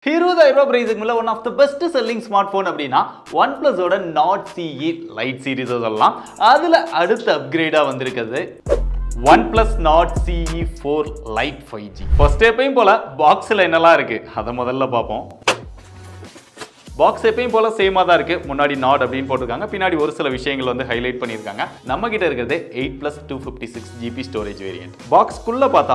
இருபதாயிரம் ரூபாய் பிரைஸுக்கு மேல one of the best selling smart phone அப்படின்னா ஒன் பிளஸோட நாட் சிஇ லைட் சீரிஸ் சொல்லலாம் அதுல அடுத்த அப்கிரேடா வந்திருக்கிறது OnePlus Nord CE four lite five G first எப்பயும் போல பாக்ஸில் என்னெல்லாம் இருக்கு அதை முதல்ல பார்ப்போம் பாக்ஸ் எப்பயும் போல சேமாக தான் இருக்கு முன்னாடி நாட் அப்படின்னு போட்டிருக்காங்க பின்னாடி ஒரு சில விஷயங்கள் வந்து ஹைலைட் பண்ணியிருக்காங்க நம்ம கிட்ட இருக்கிறது eight plus two fifty six GB storage variant பாக்ஸ்க்குள்ள பார்த்தா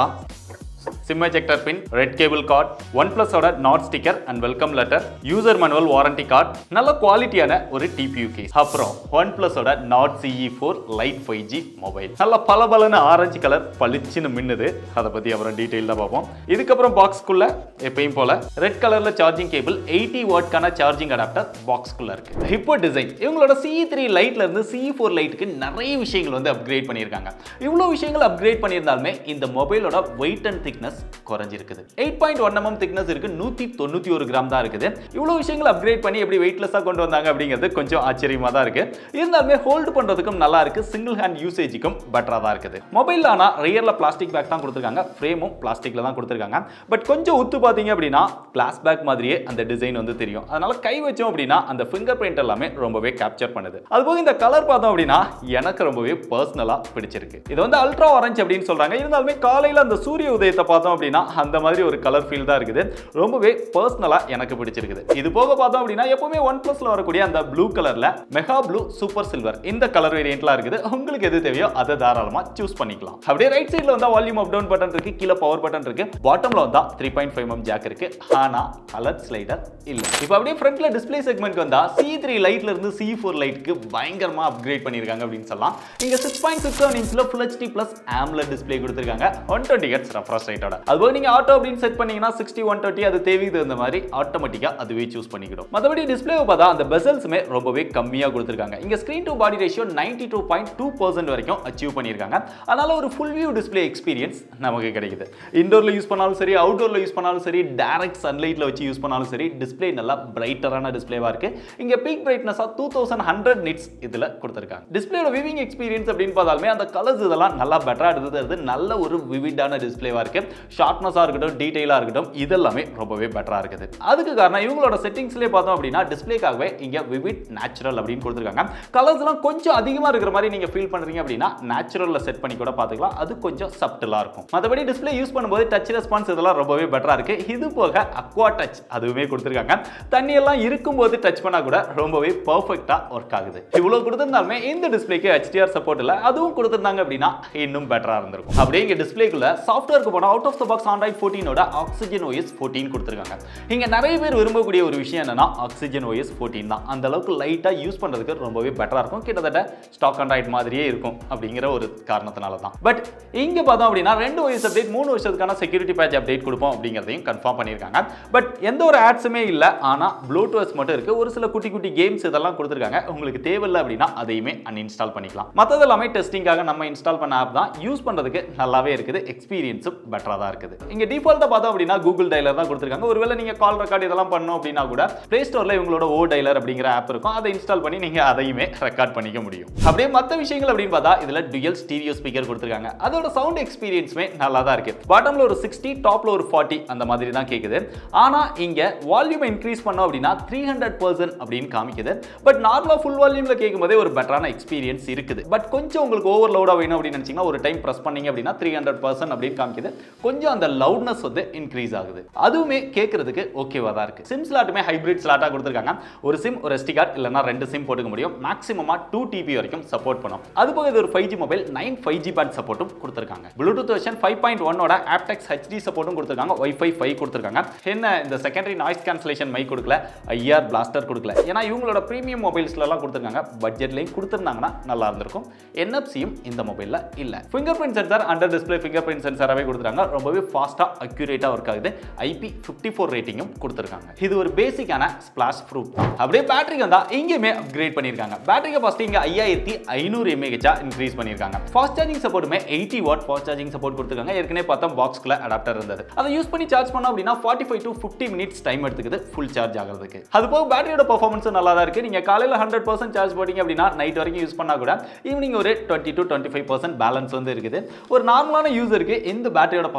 SIM ejector pin red cable card one பிளஸோட நாட் sticker and welcome letter user manual warranty card நல்ல குவாலிட்டியான ஒரு டிபியூ கேஸ் அப்புறம் ஒன் பிளஸோட not CE four lite five G mobile நல்ல பளபளன்னு ஆரஞ்சு கலர் பளிச்சுன்னு மின்னுது அதை பத்தி அப்புறம் டீட்டெயிலாக பார்ப்போம் இதுக்கப்புறம் பாக்ஸ்க்குள்ள எப்பயும் போல ரெட் கலர்ல சார்ஜிங் கேபிள் எயிட்டி வாட்க்கான சார்ஜிங் அடாப்டர் பாக்ஸ்க்குள்ள இருக்கு இப்போ டிசைன் இவங்களோட சிஇ த்ரீ லைட்ல இருந்து சிஇ ஃபோர் லைட்டுக்கு நிறைய விஷயங்கள் வந்து அப்கிரேட் பண்ணியிருக்காங்க இவ்வளோ விஷயங்கள் அப்கிரேட் பண்ணியிருந்தாலுமே இந்த மொபைலோட வெயிட் அண்ட் திக்னஸ் குறைஞ்சிருக்குது eight point one mm thickness இருக்கு நூற்றி தொண்ணூற்றி ஒரு கிராம் தான் இருக்குது இவ்வளோ விஷயங்கள் அப்கிரேட் பண்ணி எப்படி வெயிட்லெஸ்ஸாக கொண்டு வந்தாங்க அப்படிங்கிறது கொஞ்சம் ஆச்சரியமாக தான் இருக்கு இருந்தாலுமே ஹோல்டு பண்ணுறதுக்கும் நல்லா இருக்கு சிங்கிள் ஹேண்ட் யூசேஜுக்கும் பெட்டராக தான் இருக்குது மொபைல் ஆனால் ரியரில் பிளாஸ்டிக் பேக் தான் கொடுத்துருக்காங்க ஃப்ரேமும் பிளாஸ்டிக்கில் தான் கொடுத்துருக்காங்க பட் கொஞ்சம் உத்து பார்த்தீங்க அப்படின்னா கிளாஸ் பேக் மாதிரியே அந்த டிசைன் வந்து தெரியும் அதனால கை வச்சோம் அப்படின்னா அந்த ஃபிங்கர் பிரிண்ட் எல்லாமே ரொம்பவே கேப்சர் பண்ணுது அதுபோக இந்த கலர் பார்த்தோம் அப்படின்னா எனக்கு ரொம்பவே பர்சனலாக பிடிச்சிருக்கு இது வந்து அல்ட்ரா ஆரஞ்சு அப்படின்னு சொல்றாங்க இருந்தாலுமே காலையில் அந்த சூரிய உதயத்தை பார்த்தோம் அப்படின்னா அந்த மாதிரி ஒரு கலர் ஃபீல் தான் இருக்குது ரொம்பவே பர்சனலாக எனக்கு பிடிச்சிருக்குது இது போக பார்த்தோம் அப்படின்னா எப்பவுமே ஒன் பிளஸ்ல வரக்கூடிய அந்த ப்ளூ கலர்ல மெகா ப்ளூ சூப்பர் சில்வர் இந்த கலர் வேரியன்ட்லாம் இருக்குது உங்களுக்கு எது தேவையோ அதை தாராளமா சூஸ் பண்ணிக்கலாம் அப்படியே ரைட் சைடில் வந்தா வால்யூம் அப் டவுன் பட்டன் இருக்கு கீழே பவர் பட்டன் இருக்கு பாட்டம்ல வந்தா three point five mm jack இருக்கு ஆனா கலர் ஸ்லைடர் இல்ல இப்போ அப்படியே ஃப்ரண்ட்ல டிஸ்பிளே செக்மெண்ட் வந்தா சி த்ரீ லைட்ல இருந்து சி ஃபோர் லைட்க்கு பயங்கரமா அப்கிரேட் பண்ணியிருக்காங்க அப்படின்னு சொல்லலாம் இங்க சிக்ஸ் பாயிண்ட் சிக்ஸ் செவன் இன்ச்ல full HD plus AMOLED display கொடுத்துருக்காங்க ஒன் டுவெண்ட்டி ஹெட்ஸ் ரெஃப்ரெஷ் ரேட்டோட அதுபோக நீங்க ஆட்டோ அப்படின்னு செட் பண்ணீங்கன்னா சிக்ஸ்டி ஒன் டுவெண்ட்டி அது தேவைக்கு தகுந்த மாதிரி ஆட்டோமேட்டிக்கா அதுவே சூஸ் பண்ணிக்கிடும் மற்றபடி டிஸ்பிளே பார்த்தா அந்த பெசல்ஸுமே ரொம்பவே கம்மியாக கொடுத்துருக்காங்க இங்க screen to body ratio ninety two point two percent வரைக்கும் அச்சீவ் பண்ணியிருக்காங்க அதனால ஒரு ஃபுல் வியூ டிஸ்பிளே எக்ஸ்பீரியன்ஸ் நமக்கு கிடைக்குது இண்டோர்ல யூஸ் பண்ணாலும் சரி அவுட்டோர்ல யூஸ் பண்ணாலும் சரி டைரக்ட் சன்லைட்ல வச்சு யூஸ் பண்ணாலும் சரி டிஸ்பிளே நல்லா பிரைட்டரான டிஸ்பிளேவா இருக்கு இங்க பீக் பிரைட்னஸா டூ தௌசண்ட் ஹண்ட்ரட் நிட்ஸ் இதுல கொடுத்துருக்காங்க டிஸ்பிளேயோட விவிங் எக்ஸ்பீரியன்ஸ் அப்படின்னு பார்த்தாலுமே அந்த கலர்ஸ் இதெல்லாம் நல்லா பெட்டரா எடுத்து தருது நல்ல ஒரு விவிடான டிஸ்பிளேவா இருக்கு ஷார்ப்னஸா இருக்கட்டும் டீடைலா இருக்கட்டும் இதெல்லாமே ரொம்பவே பெட்டரா இருக்குது அதுக்கு காரணம் இவங்களோட செட்டிங்ஸ்லேயே பார்த்தோம் அப்படின்னா டிஸ்பிளேக்காகவே இங்க விவிட் நேச்சுரல் அப்படின்னு கொடுத்துருக்காங்க கலர்ஸ்லாம் கொஞ்சம் அதிகமா இருக்கிற மாதிரி நீங்க ஃபீல் பண்றீங்க அப்படின்னா நேச்சுரல்ல செட் பண்ணி கூட பார்த்துக்கலாம் அது கொஞ்சம் சப்டிலா இருக்கும் மற்றபடி டிஸ்பிளே யூஸ் பண்ணும்போது டச் ரெஸ்பான்ஸ் இதெல்லாம் ரொம்பவே பெட்டரா இருக்கு இது போக அக்வா டச் அதுவுமே கொடுத்துருக்காங்க தண்ணி எல்லாம் இருக்கும்போது டச் பண்ணா கூட ரொம்பவே பர்ஃபெக்டா ஒர்க் ஆகுது இவ்வளவு கொடுத்திருந்தாலுமே இந்த டிஸ்பிளேக்கு HDR சப்போர்ட் இல்ல அதுவும் கொடுத்திருந்தாங்க அப்படின்னா இன்னும் பெட்டரா இருந்திருக்கும் அப்படியே இங்க டிஸ்பிளேக்குள்ள சாஃப்ட்வேருக்கு போனா out of the box android ஃபோர்டீனோட ஆக்சிஜன் OS ஃபோர்டீன் கொடுத்துருக்காங்க இங்க நிறைய பேர் விரும்பக்கூடிய ஒரு விஷயம் என்னன்னா ஆக்சிஜன் OS ஃபோர்டீன் தான் அந்த அளவுக்கு லைட்டா யூஸ் பண்றதுக்கு ரொம்பவே பெட்டரா இருக்கும் கிட்டத்தட்ட ஸ்டாக் ஆண்ட்ராய்ட் மாதிரியே இருக்கும் அப்படிங்கிற ஒரு காரணத்தினால தான் பட் இங்க பார்த்தோம் அப்படின்னா ரெண்டு OS அப்டேட் மூணு வருஷத்துக்கான செக்யூரிட்டி பேட்ச் அப்டேட் கொடுப்போம் அப்படிங்கிறதையும் கன்ஃபார்ம் பண்ணியிருக்காங்க பட் எந்த ஒரு ஆட்ஸுமே இல்லை ஆனா ப்ளூடூத் மட்டும் இருக்கு ஒரு சில குட்டி குட்டி கேம்ஸ் இதெல்லாம் கொடுத்துருக்காங்க உங்களுக்கு தேவையில்லை அப்படின்னா அதையுமே அன்இன்ஸ்டால் பண்ணிக்கலாம் மற்றது எல்லாமே டெஸ்டிங்காக நம்ம இன்ஸ்டால் பண்ண ஆப் தான் யூஸ் பண்றதுக்கு நல்லாவே இருக்குது எக்ஸ்பீரியன்ஸும் பெட்டராக தான் இருக்குது இங்க டிஃபால்ட்டாக பார்த்தோம் அப்படின்னா கூகுள் டைலர் தான் கொடுத்துருக்காங்க ஒருவேளை நீங்க கால் ரெக்கார்ட் இதெல்லாம் பண்ணோம் அப்படின்னா கூட பிளே ஸ்டோர்ல இவங்களோட ஓ டைலர் அப்படிங்கிற ஆப் இருக்கும் அதை இன்ஸ்டால் பண்ணி நீங்க அதையுமே ரெக்கார்ட் பண்ணிக்க முடியும் அப்படியே மற்ற விஷயங்கள் அப்படின்னு பார்த்தா இதுல டுயல் ஸ்டீரியோ ஸ்பீக்கர் கொடுத்துருக்காங்க அதோட சவுண்ட் எக்ஸ்பீரியன்ஸுமே நல்லா தான் இருக்கு பாட்டம்ல ஒரு சிக்ஸ்டி டாப்ல ஒரு ஃபார்ட்டி அந்த மாதிரி தான் கேட்குது ஆனா இங்க வால்யூம் இன்க்ரீஸ் பண்ணோம் அப்படின்னா த்ரீ ஹண்ட்ரட் பர்சன்ட் அப்படின்னு காமிக்குது பட் நார்மலாக ஃபுல் வால்யூம்ல கேட்கும் போதே ஒரு பெட்டரான எக்ஸ்பீரியன்ஸ் இருக்குது பட் கொஞ்சம் உங்களுக்கு ஓவர் லவுடாக வேணும் அப்படின்னு நினைச்சீங்கன்னா ஒரு டைம் ப்ரெஸ் பண்ணீங்க அப்படின்னா த்ரீ ஹண்ட்ரட் பர்சன்ட் அப்படின்னு காமிக்குது கொஞ்சம் அந்த லவுட்னஸ் வந்து இன்க்ரீஸ் ஆகுது அதுவுமே கேட்கறதுக்கு ஓகேவா தான் இருக்கு சிம் ஸ்லாட்டுமே ஹைபிரிட் ஸ்லாட்டாக கொடுத்துருக்காங்க ஒரு சிம் ஒரு எஸ்டி கார்டு இல்லைனா ரெண்டு சிம் போட்டுக்க முடியும் மேக்ஸிமமாக டூ டிபி வரைக்கும் சப்போர்ட் பண்ணும் அது போக இது ஒரு five G mobile nine five G band சப்போர்ட்டும் கொடுத்துருக்காங்க ப்ளூடூத் வெர்ஷன் ஃபைவ் பாயிண்ட் ஒன்னோட ஆப்டெக்ஸ் ஹெச்டி சப்போர்ட்டும் கொடுத்துருக்காங்க ஒய்ஃபை ஃபைவ் கொடுத்துருக்காங்க என்ன இந்த செகண்டரி நாய்ஸ் கேன்சலேஷன் மைக் கொடுக்கல ஐஆர் பிளாஸ்டர் கொடுக்கல ஏன்னா இவங்களோட ப்ரீமியம் மொபைல்ஸ்லாம் கொடுத்துருக்காங்க பட்ஜெட்லையும் கொடுத்துருந்தாங்கன்னா நல்லா இருந்திருக்கும் என்எஃப்சியும் இந்த மொபைலில் இல்லை fingerprint sensor under display fingerprint சென்சாராகவே கொடுத்துருக்காங்க ரொம்பவே ஃபாஸ்ட்டாக அக்யூரேட்டாக ஒர்க் ஆகுது ஐபி ஃபிஃப்டி ஃபோர் ரேட்டிங்கும் கொடுத்துருக்காங்க இது ஒரு பேசிக்கான ஸ்பிளாஷ் ப்ரூஃப் அப்படியே பேட்டரி வந்தா இங்கேயுமே அப்கிரேட் பண்ணியிருக்காங்க பேட்டரி கெப்பாசிட்டி இங்கே ஐயாயிரத்தி ஐநூறு எம்ஏஹெச்சா இன்க்ரீஸ் பண்ணியிருக்காங்க ஃபாஸ்ட் சார்ஜிங் சப்போர்ட்டுமே eighty watt fast charging support கொடுத்துருக்காங்க ஏற்கனவே பார்த்தா பாக்ஸ்க்குள்ள அடாப்டர் இருந்தது அதை யூஸ் பண்ணி சார்ஜ் பண்ணோம் அப்படின்னா forty five to fifty minutes time எடுத்துக்குது ஃபுல் சார்ஜ் ஆகிறதுக்கு அது போக பேட்டரியோட பர்ஃபார்மன்ஸும் நல்லா தான் இருக்கு நீங்க காலையில் ஹண்ட்ரட் பர்சன்ட் சார்ஜ் போட்டீங்க அப்படின்னா நைட் வரைக்கும் யூஸ் பண்ணா கூட ஈவினிங் ஒரு twenty to twenty five percent balance வந்து இருக்குது ஒரு நார்மலான யூசருக்கு இந்த பேட்டரியோட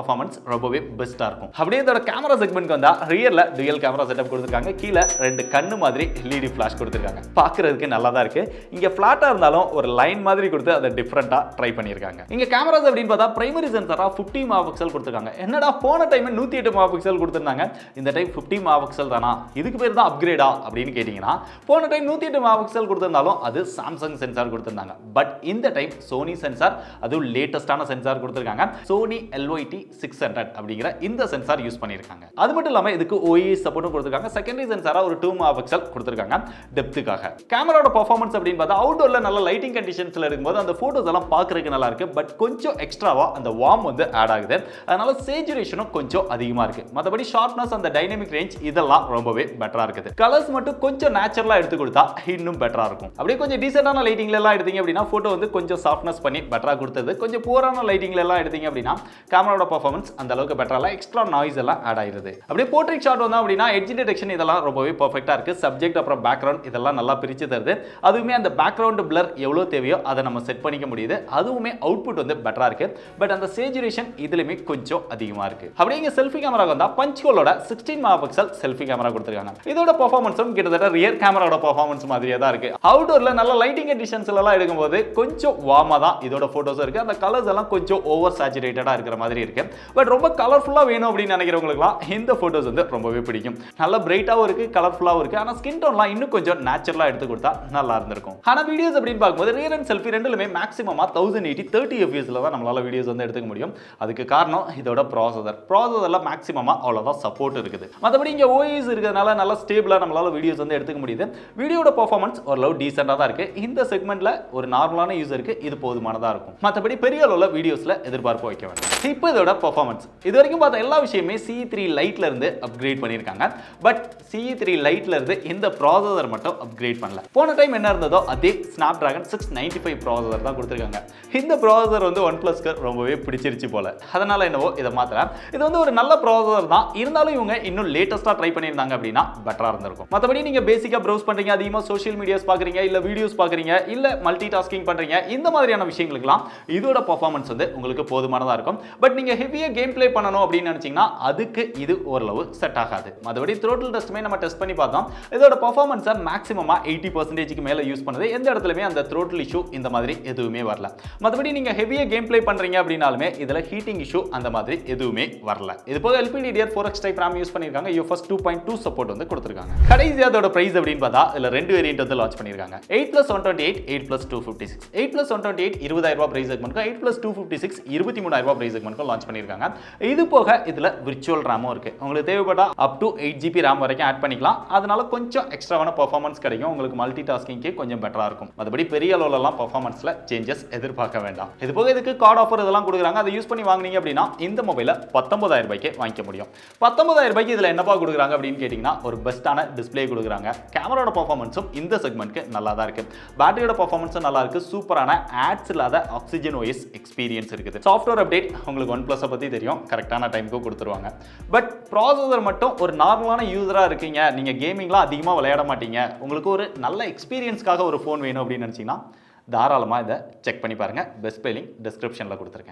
பர்ஃபார்மன்ஸ் ரொம்பவே பெஸ்ட்டாக இருக்கும் அப்படியே இதோட கேமரா செக்மெண்ட் வந்தா ரியரில் டுயல் கேமரா செட்டப் கொடுத்துருக்காங்க கீழே ரெண்டு கண்ணு மாதிரி எல்இடி ஃப்ளாஷ் கொடுத்துருக்காங்க பார்க்கறதுக்கு நல்லா தான் இருக்கு இங்கே ஃப்ளாட்டாக இருந்தாலும் ஒரு லைன் மாதிரி கொடுத்து அதை டிஃப்ரெண்ட்டாக ட்ரை பண்ணியிருக்காங்க இங்கே கேமராஸ் அப்படின்னு பார்த்தா பிரைமரி சென்சராக ஃபிஃப்டி மெகா பிக்சல் கொடுத்துருக்காங்க என்னடா போன டைம் நூற்றி எட்டு மெகா பிக்சல் கொடுத்துருந்தாங்க இந்த டைம் ஃபிஃப்டி மெகா பிக்சல் தானா இதுக்கு பேர் தான் அப்கிரேடா அப்படின்னு கேட்டிங்கன்னா போன டைம் நூற்றி எட்டு மெகா பிக்சல் கொடுத்துருந்தாலும் அது சாம்சங் சென்சார் கொடுத்துருந்தாங்க பட் இந்த டைம் சோனி சென்சார் அதுவும் லேட்டஸ்டான சென்சார் கொடுத்துருக்காங்க சோனி எல்ஒய்டி சிக்ஸ் ஹண்ட்ரட் அப்படிங்கிற இந்த சென்சார் யூஸ் பண்ணியிருக்காங்க அது மட்டும் இல்லாமல் இதுக்கு ஓஇஎஸ் சப்போர்ட்டும் கொடுத்துருக்காங்க செகண்டரி சென்சாராக ஒரு டூ மெகா பிக்சல் கொடுத்துருக்காங்க டெப்த்துக்காக கேமராவோட பர்ஃபார்மன்ஸ் அப்படின்னு பார்த்தா அவுட்டோரில் நல்ல லைட்டிங் கண்டிஷன்ஸில் இருக்கும்போது அந்த ஃபோட்டோஸ் எல்லாம் பார்க்கறதுக்கு நல்லா இருக்கு பட் கொஞ்சம் எக்ஸ்ட்ராவாக அந்த வார்ம் வந்து ஆட் ஆகுது அதனால சேச்சுரேஷனும் கொஞ்சம் அதிகமாக இருக்கு மற்றபடி ஷார்ப்னஸ் அந்த டைனமிக் ரேஞ்ச் இதெல்லாம் ரொம்பவே பெட்டராக இருக்குது கலர்ஸ் மட்டும் கொஞ்சம் நேச்சுரலாக எடுத்து கொடுத்தா இன்னும் பெட்டராக இருக்கும் அப்படியே கொஞ்சம் டீசெண்டான லைட்டிங்ல எல்லாம் எடுத்தீங்க அப்படின்னா ஃபோட்டோ வந்து கொஞ்சம் சாஃப்ட்னஸ் பண்ணி பெட்டராக கொடுத்தது கொஞ்சம் பூரான லைட்டிங்ல எல்லாம் எடுத்தீங்க அப்படின்னா கேமராவோட பர்ஃபார்மன்ஸ் அந்த அளவுக்கு பெட்டராக எக்ஸ்ட்ரா நாய்ஸ் எல்லாம் ஆட் ஆயிருது அப்படியே போர்ட்ரேட் ஷாட் வந்தோம் அப்படின்னா எட்ஜ் டிடெக்ஷன் இதெல்லாம் ரொம்பவே பர்ஃபெக்டாக இருக்கு சப்ஜெக்ட் அப்புறம் பேக்ரவுண்ட் இதெல்லாம் நல்லா பிரிச்சு தருது அதுவுமே அந்த பேக்ரவுண்ட் பிளர் எவ்வளோ தேவையோ அதை நம்ம செட் பண்ணிக்க முடியுது அதுவுமே அவுட்புட் வந்து பெட்டராக இருக்கு பட் அந்த சேச்சுரேஷன் இதுலையுமே கொஞ்சம் அதிகமாக இருக்கு அப்படியே இங்கே செல்ஃபி கேமரா வந்தா பஞ்ச் ஹோலோட sixteen megapixel selfie camera கொடுத்துருக்காங்க இதோட பர்ஃபார்மன்ஸும் கிட்டத்தட்ட ரியர் கேமராவோட பர்ஃபார்மன்ஸ் மாதிரியே தான் இருக்கு அவுட்டோர்ல நல்ல லைட்டிங் கண்டிஷன்ஸ் எல்லாம் எடுக்கும்போது கொஞ்சம் வார்மாக தான் இதோட ஃபோட்டோஸ் இருக்கு அந்த கலர்ஸ் எல்லாம் கொஞ்சம் ஓவர் சேச்சுரேட்டடாக இருக்கிற மாதிரி இருக்கு பட் ரொம்ப கலர்ஃபுல்லாக வேணும் அப்படின்னு நினைக்கிறவங்களுக்குலாம் இந்த ஃபோட்டோஸ் வந்து ரொம்பவே பிடிக்கும் நல்ல பிரைட்டாகவும் இருக்கு கலர்ஃபுல்லாகவும் இருக்கு ஆனால் ஸ்கின் டோன்லாம் இன்னும் கொஞ்சம் நேச்சுரலாக எடுத்து கொடுத்தா நல்லா இருந்திருக்கும் ஆனால் வீடியோஸ் அப்படின்னு பார்க்கும்போது ரியர் அண்ட் செல்ஃபி ரெண்டுலுமே மேக்ஸிமமாக தௌசண்ட் எயிட்டி தேர்ட்டி எஃப்எஸ்ல தான் நம்மளால வீடியோஸ் வந்து எடுத்துக்க முடியும் அதுக்கு காரணம் இதோட ப்ராசஸர் ப்ராசஸரில் மேக்ஸிமமாக அவ்வளோதான் சப்போர்ட் இருக்குது மற்றபடி இங்கே ஓஎஸ் இருக்கிறதுனால நல்லா ஸ்டேபிளாக நம்மளால வீடியோஸ் வந்து எடுத்துக்க முடியுது வீடியோட பர்ஃபார்மன்ஸ் ஓரளவு டீசெண்டாக தான் இருக்குது இந்த செக்மெண்ட்டில் ஒரு நார்மலான யூஸருக்கு இது போதுமானதாக இருக்கும் மற்றபடி பெரிய அளவில் வீடியோஸில் எதிர்பார்ப்பு வைக்க வேண்டாம் இப்போ இதோட பர்ஃபார்மன்ஸ் இது வரைக்கும் பார்த்த எல்லா விஷயமே சி த்ரீ லைட்ல இருந்து அப்கிரேட் பண்ணியிருக்காங்க பட் சி த்ரீ லைட்ல இருந்து இந்த ப்ராசஸர் மட்டும் அப்கிரேட் பண்ணல போன டைம் என்ன இருந்ததோ அதே Snapdragon six ninety five processor தான் கொடுத்துருக்காங்க இந்த ப்ராசஸர் வந்து ஒன் ப்ளஸ்க்கு ரொம்பவே பிடிச்சிருச்சு போல அதனால என்னவோ இதை மாத்தலாம் இது வந்து ஒரு நல்ல ப்ராசஸர் தான் இருந்தாலும் இவங்க இன்னும் லேட்டஸ்ட்டாக ட்ரை பண்ணியிருந்தாங்க அப்படின்னா பெட்டராக இருந்திருக்கும் மற்றபடி நீங்கள் பேசிக்காக ப்ரௌஸ் பண்ணுறீங்க அதிகமாக சோஷியல் மீடியாஸ் பார்க்குறீங்க இல்லை வீடியோஸ் பார்க்குறீங்க இல்லை மல்டி டாஸ்கிங் பண்ணுறீங்க இந்த மாதிரியான விஷயங்களுக்குலாம் இதோட பர்ஃபார்மன்ஸ் வந்து உங்களுக்கு போதுமானதாக இருக்கும் பட் நீங்கள் ஹெவியாக கேம் ப்ளே பண்ணணும் அப்படின்னு நினச்சிங்கன்னா அதுக்கு இது ஓரளவு செட் ஆகாது மற்றபடி த்ரோட்டில் டெஸ்ட்டுமே நம்ம டெஸ்ட் பண்ணி பார்த்தோம் இதோட பர்ஃபார்மன்ஸை மேக்ஸிமமாக எயிட்டி பர்சன்டேஜ்க்கு மேலே யூஸ் பண்ணது எந்த இடத்துலையுமே அந்த த்ரோட்டில் இஷ்யூ இந்த மாதிரி எதுவுமே வரல மற்றபடி நீங்கள் ஹெவியாக கேம் ப்ளே பண்ணுறீங்க அப்படின்னாலுமே இதில் ஹீட்டிங் இஷ்யூ அந்த மாதிரி எதுவுமே வரல இது போக LPDDR four X type RAM use பண்ணியிருக்காங்க UFS two point two support வந்து கொடுத்துருக்காங்க கடைசி அதோட பிரைஸ் அப்படின்னு பார்த்தா இதில் ரெண்டு வேரியன்ட் வந்து லான்ச் பண்ணியிருக்காங்க eight plus one twenty eight eight plus two fifty six eight plus one twenty eight இருபதாயிரம் ரூபாய் பிரைஸ் செக்மெண்ட்க்கும் eight plus two fifty six இருபத்தி மூணாயிரம் ரூபாய் பிரைஸ் செக்மெண்ட்க்கும் லான்ச் பண்ணியிருக்காங்க இது போக இதில் விர்ச்சுவல் ரேமும் இருக்கு உங்களுக்கு தேவைப்பட்டா up to eight GB RAM வரைக்கும் ஆட் பண்ணிக்கலாம் அதனால கொஞ்சம் எக்ஸ்ட்ராவான பர்ஃபார்மன்ஸ் கிடைக்கும் உங்களுக்கு மல்டி டாஸ்கிங்க்கு கொஞ்சம் பெட்டராக இருக்கும் மற்றபடி பெரிய அளவுலலாம் பர்ஃபார்மன்ஸில் சேஞ்சஸ் எதிர்பார்க்க வேண்டாம் இது போக இதுக்கு கார்டு ஆஃபர் இதெல்லாம் கொடுக்குறாங்க அதை யூஸ் பண்ணி வாங்குனீங்க அப்படின்னா இந்த மொபைலை பத்தொன்பதாயிரம் ரூபாய்க்கு வாங்கிக்க முடியும் பத்தொன்பதாயிரம் ரூபாய்க்கு இதில் என்னப்பா கொடுக்குறாங்க அப்படின்னு கேட்டிங்கன்னா ஒரு பெஸ்ட்டான டிஸ்ப்ளே கொடுக்குறாங்க கேமராவோட பர்ஃபார்மன்ஸும் இந்த செக்மெண்ட்க்கு நல்லா தான் இருக்கு பேட்டரியோட பர்ஃபார்மன்ஸும் நல்லா இருக்கு சூப்பரான ஆட்ஸ் இல்லாத ஆக்சிஜன் ஓஎஸ் எக்ஸ்பீரியன்ஸ் இருக்குது சாஃப்ட்வேர் அப்டேட் உங்களுக்கு ஒன் ப்ளஸை பற்றி தெரியும் கரெக்டான டைமுக்கு கொடுத்துருவாங்க பட் ப்ராசஸர் மட்டும் ஒரு நார்மலான யூஸராக இருக்கீங்க நீங்கள் கேமிங்லாம் அதிகமாக விளையாட மாட்டீங்க உங்களுக்கு ஒரு நல்ல எக்ஸ்பீரியன்ஸ்க்காக ஒரு ஃபோன் வேணும் அப்படின்னு நினச்சிங்கன்னா தாராளமாக இதை செக் பண்ணி பாருங்கள் பெஸ்ட் லிங்க் டிஸ்கிரிப்ஷனில் கொடுத்துருக்கேன்